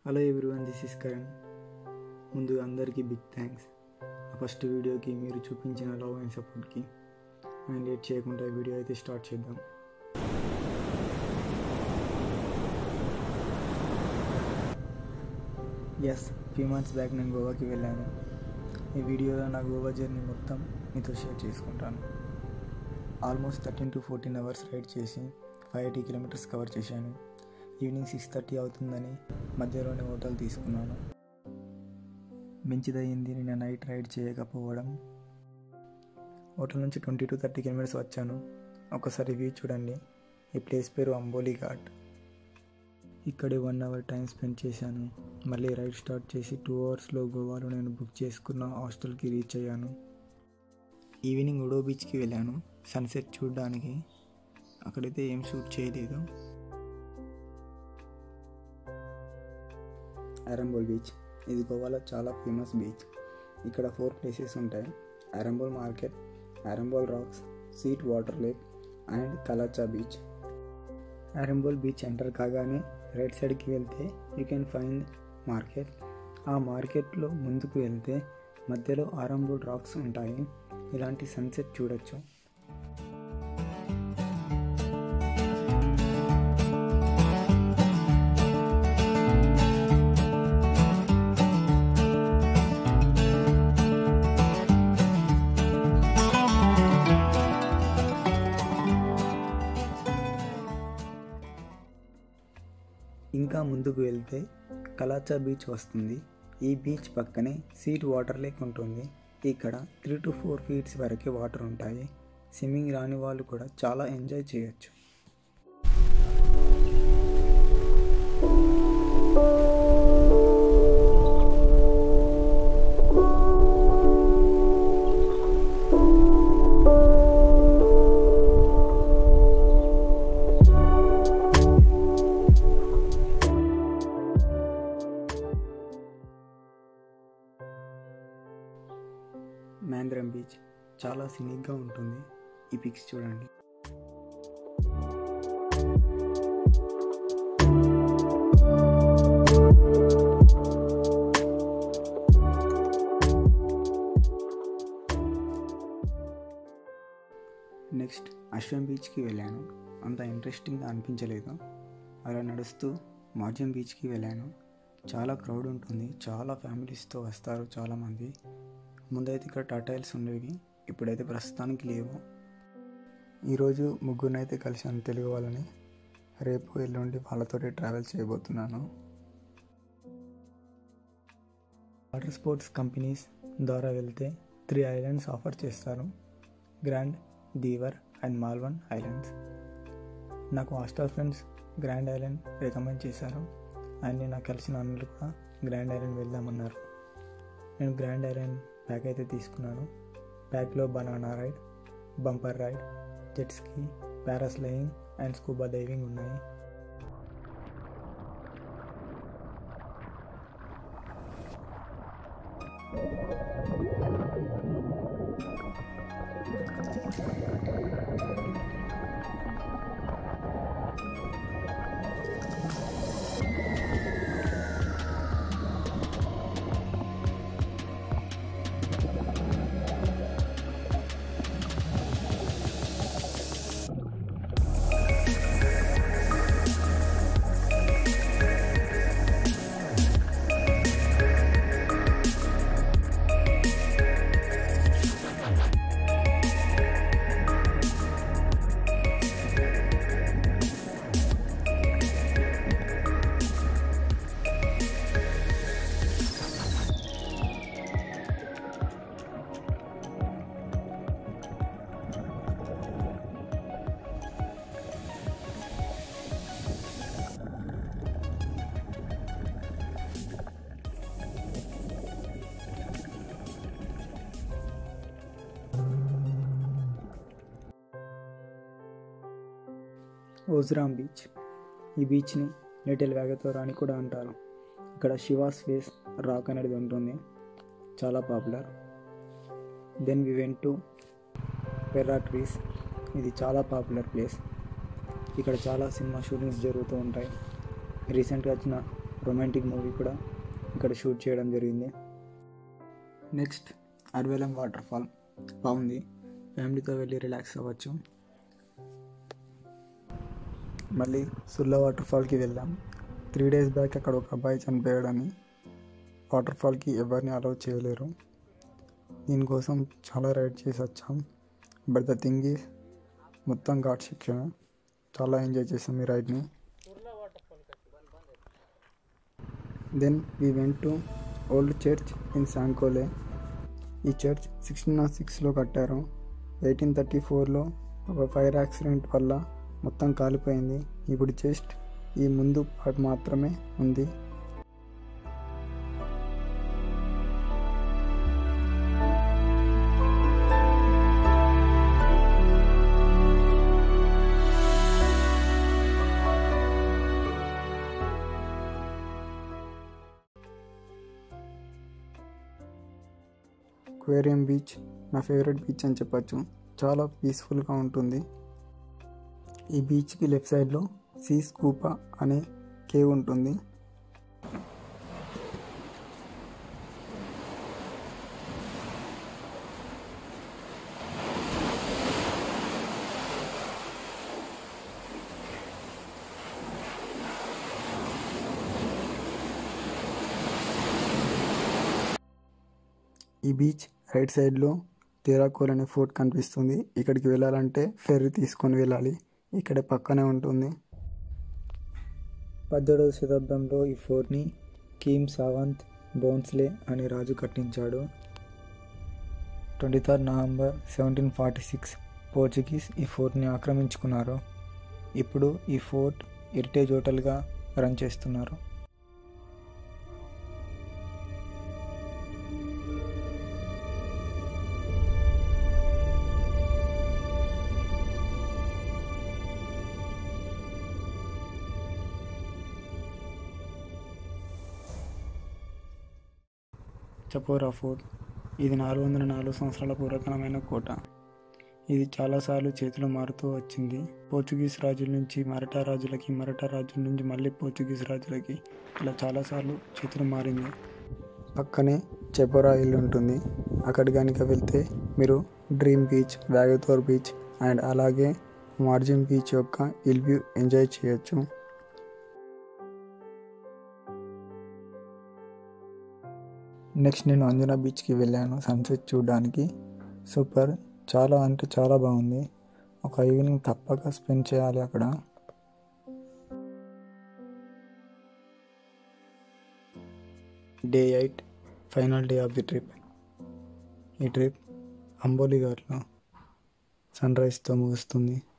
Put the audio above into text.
hello everyone this is Karan ముందు అందరికీ big thanks నా ఫస్ట్ వీడియోకి మీరు చూపించిన లవ్ అండ్ సపోర్ట్కి అండ్ లేట్ చేయకుండా వీడియో అయితే స్టార్ట్ చేద్దాం ఎస్ ఫ్యూ మంత్స్ బ్యాక్ నేను గోవాకి వెళ్ళాను ఈ వీడియోలో నా గోవా జర్నీ మొత్తం మీతో షేర్ చేసుకుంటాను almost thirteen to fourteen hours ride చేసి ఫైవ్ ఎయిటీ కిలోమీటర్స్ కవర్ చేశాను ఈవినింగ్ సిక్స్ థర్టీ అవుతుందని మధ్యలోనే హోటల్ తీసుకున్నాను మంచిదయ్యింది నేను నైట్ రైడ్ చేయకపోవడం హోటల్ నుంచి ట్వంటీ టు థర్టీ కిలోమీటర్స్ వచ్చాను ఒకసారి వ్యూ చూడండి ఈ ప్లేస్ పేరు అంబోలి ఘాట్ ఇక్కడే వన్ అవర్ టైం స్పెండ్ చేశాను మళ్ళీ రైడ్ స్టార్ట్ చేసి టూ అవర్స్లో గోవాలో నేను బుక్ చేసుకున్న హాస్టల్కి రీచ్ అయ్యాను ఈవినింగ్ ఉడో బీచ్కి వెళ్ళాను సన్సెట్ చూడడానికి అక్కడైతే ఏం షూట్ చేయలేదు అరంబోల్ బీచ్ ఇది గోవాలో చాలా ఫేమస్ బీచ్ ఇక్కడ ఫోర్ ప్లేసెస్ ఉంటాయి Arambol market Arambol rocks sweet water lake and Kalacha beach Arambol beach enter కాగానే రైట్ సైడ్కి వెళ్తే యూ కెన్ ఫైండ్ మార్కెట్ ఆ మార్కెట్లో ముందుకు వెళ్తే మధ్యలో ఆరంబోల్ రాక్స్ ఉంటాయి ఇలాంటి సన్సెట్ చూడొచ్చు ఇంకా ముందుకు వెళ్తే కలాచా బీచ్ వస్తుంది ఈ బీచ్ పక్కనే సీట్ వాటర్ లేక్ ఉంటుంది ఇక్కడ త్రీ టు ఫోర్ ఫీట్స్ వరకే వాటర్ ఉంటాయి స్విమ్మింగ్ రాని వాళ్ళు కూడా చాలా ఎంజాయ్ చేయొచ్చు మేంద్రం బీచ్ చాలా సినిక్గా ఉంటుంది ఈ పిక్స్ చూడండి నెక్స్ట్ అశ్వం బీచ్కి వెళ్ళాను అంత ఇంట్రెస్టింగ్గా అనిపించలేదు అలా నడుస్తూ మార్జం బీచ్కి వెళ్ళాను చాలా క్రౌడ్ ఉంటుంది చాలా ఫ్యామిలీస్తో వస్తారు చాలామంది ముందైతే ఇక్కడ టాటాయిల్స్ ఉండేవి ఇప్పుడైతే ప్రస్తుతానికి లేవు ఈరోజు ముగ్గురినైతే కలిసాను తెలుగు వాళ్ళని రేపు ఎల్లుండి వాళ్ళతోటి ట్రావెల్ చేయబోతున్నాను వాటర్ స్పోర్ట్స్ కంపెనీస్ ద్వారా వెళ్తే త్రీ ఐలాండ్స్ ఆఫర్ చేస్తారు grand Divar and Malvan islands నాకు hostel friends grand island recommend చేశారు అండ్ నాకు కలిసిన అన్నలు కూడా గ్రాండ్ ఐలాండ్ వెళ్దామన్నారు నేను గ్రాండ్ ఐలాండ్ ప్యాక్ అయితే తీసుకున్నాను ప్యాక్లో banana ride bumper ride jet ski parasailing and scuba diving ఉన్నాయి ఓజ్రామ్ బీచ్ ఈ బీచ్ని లిటిల్ వ్యాగతోర్ అని కూడా అంటారు ఇక్కడ శివాస్ ఫేస్ రాక్ అనేది ఉంటుంది చాలా popular then we went to Parra trees ఇది చాలా పాపులర్ ప్లేస్ ఇక్కడ చాలా సినిమా షూటింగ్స్ జరుగుతూ ఉంటాయి రీసెంట్గా వచ్చిన రొమాంటిక్ మూవీ కూడా ఇక్కడ షూట్ చేయడం జరిగింది నెక్స్ట్ అర్వేలం వాటర్ ఫాల్ బాగుంది ఫ్యామిలీతో వెళ్ళి రిలాక్స్ అవ్వచ్చు మళ్ళీ సుల్లా వాటర్ ఫాల్కి వెళ్ళాం త్రీ డేస్ బ్యాక్ అక్కడ ఒక అబ్బాయి చనిపోయాడని వాటర్ ఫాల్కి ఎవరిని అలౌ చేయలేరు దీనికోసం చాలా రైడ్ చేసి వచ్చాం బట్ ద థింగ్ ఈజ్ మొత్తం ఘాట్ సెక్షన్ చాలా ఎంజాయ్ చేసాం ఈ రైడ్ని then we went to old church in Sancoale ఈ చర్చ్ సిక్స్టీన్ నాట్ సిక్స్లో కట్టారు ఎయిటీన్ థర్టీ ఫోర్లో ఒక ఫైర్ యాక్సిడెంట్ వల్ల మొత్తం కాలిపోయింది ఇప్పుడు జస్ట్ ఈ ముందు పార్ట్ మాత్రమే ఉంది క్వేరియం బీచ్ నా ఫేవరెట్ బీచ్ అని చెప్పచ్చు చాలా పీస్ఫుల్గా ఉంటుంది ఈ బీచ్కి లెఫ్ట్ సైడ్లో సీ స్కూపా అనే కేవ్ ఉంటుంది ఈ బీచ్ రైట్ సైడ్లో తీరాకోల్ అనే ఫోర్ట్ కనిపిస్తుంది ఇక్కడికి వెళ్ళాలంటే ఫెర్రీ తీసుకొని వెళ్ళాలి ఇక్కడ పక్కనే ఉంటుంది పద్దెడవ శతాబ్దంలో ఈ ఫోర్ట్ని కీమ్ సావంత్ బౌన్స్లే అనే రాజు కట్టించాడు twenty third November seventeen forty six Portuguese ఈ ఫోర్ట్ని ఆక్రమించుకున్నారు ఇప్పుడు ఈ ఫోర్ట్ హెరిటేజ్ హోటల్గా రన్ చేస్తున్నారు చపోరా ఫోర్ట్ ఇది నాలుగు వందల నాలుగు సంవత్సరాల పురాతనమైన కోట ఇది చాలాసార్లు చేతులు మారుతూ వచ్చింది పోర్చుగీస్ రాజుల నుంచి మరఠా రాజులకి మరఠా రాజుల నుంచి మళ్ళీ పోర్చుగీస్ రాజులకి ఇలా చాలాసార్లు చేతులు మారింది పక్కనే చెపోరా ఇల్లు ఉంటుంది అక్కడి కనుక వెళ్తే మీరు dream beach Vagator beach and అలాగే మార్జిన్ బీచ్ యొక్క హిల్ వ్యూ ఎంజాయ్ చేయొచ్చు నెక్స్ట్ నేను అంజనా బీచ్కి వెళ్ళాను సన్సెట్ చూడడానికి సూపర్ చాలా అంటే చాలా బాగుంది ఒక ఈవినింగ్ తప్పక స్పెండ్ చేయాలి అక్కడ day eight final day of the trip ఈ ట్రిప్ అంబోలి ఘాట్లో సన్ రైజ్తో ముగుస్తుంది